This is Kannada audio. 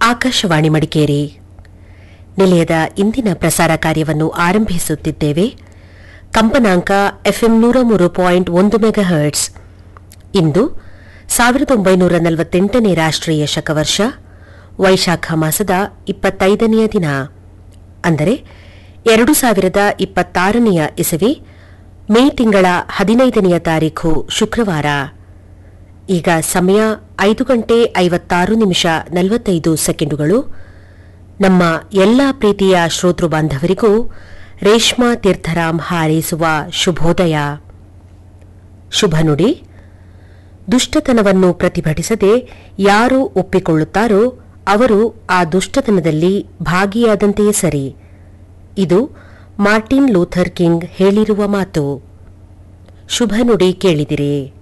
ಆಕಾಶವಾಣಿ ಮಡಿಕೇರಿ ನಿಲಯದ ಇಂದಿನ ಪ್ರಸಾರ ಕಾರ್ಯವನ್ನು ಆರಂಭಿಸುತ್ತಿದ್ದೇವೆ ಕಂಪನಾಂಕ ಎಫ್ಎಂ ನೂರ ಮೂರು ಪಾಯಿಂಟ್ ಒಂದು ಮೆಗಾಹರ್ಟ್ಸ್ ಇಂದು ಸಾವಿರದ ಒಂಬೈನೂರ ನಲವತ್ತೆಂಟನೇ ರಾಷ್ಟ್ರೀಯ ಶಕವರ್ಷ ವೈಶಾಖ ಮಾಸದ ಇಪ್ಪತ್ತೈದನೆಯ ದಿನ ಅಂದರೆ ಎರಡು ಸಾವಿರದ ಇಪ್ಪತ್ತಾರನೆಯ ಇಸವಿ ಮೇ ತಿಂಗಳ ಹದಿನೈದನೆಯ ತಾರೀಖು ಶುಕ್ರವಾರ ಈಗ ಸಮಯ ಐದು ಗಂಟೆ ಐವತ್ತಾರು ನಿಮಿಷ ನಲವತ್ತೈದು ಸೆಕೆಂಡುಗಳು ನಮ್ಮ ಎಲ್ಲ ಪ್ರೀತಿಯ ಶ್ರೋತೃ ಬಾಂಧವರಿಗೂ ರೇಷ್ಮಾ ತೀರ್ಥರಾಮ್ ಹಾರೈಸುವ ಶುಭೋದಯ ಶುಭ ನುಡಿ ದುಷ್ಟತನವನ್ನು ಪ್ರತಿಭಟಿಸದೆ ಯಾರು ಒಪ್ಪಿಕೊಳ್ಳುತ್ತಾರೋ ಅವರು ಆ ದುಷ್ಟತನದಲ್ಲಿ ಭಾಗಿಯಾದಂತೆಯೇ ಸರಿ ಇದು ಮಾರ್ಟಿನ್ ಲೂಥರ್ ಕಿಂಗ್ ಹೇಳಿರುವ ಮಾತು ಶುಭ ನುಡಿ ಕೇಳಿದಿರಿ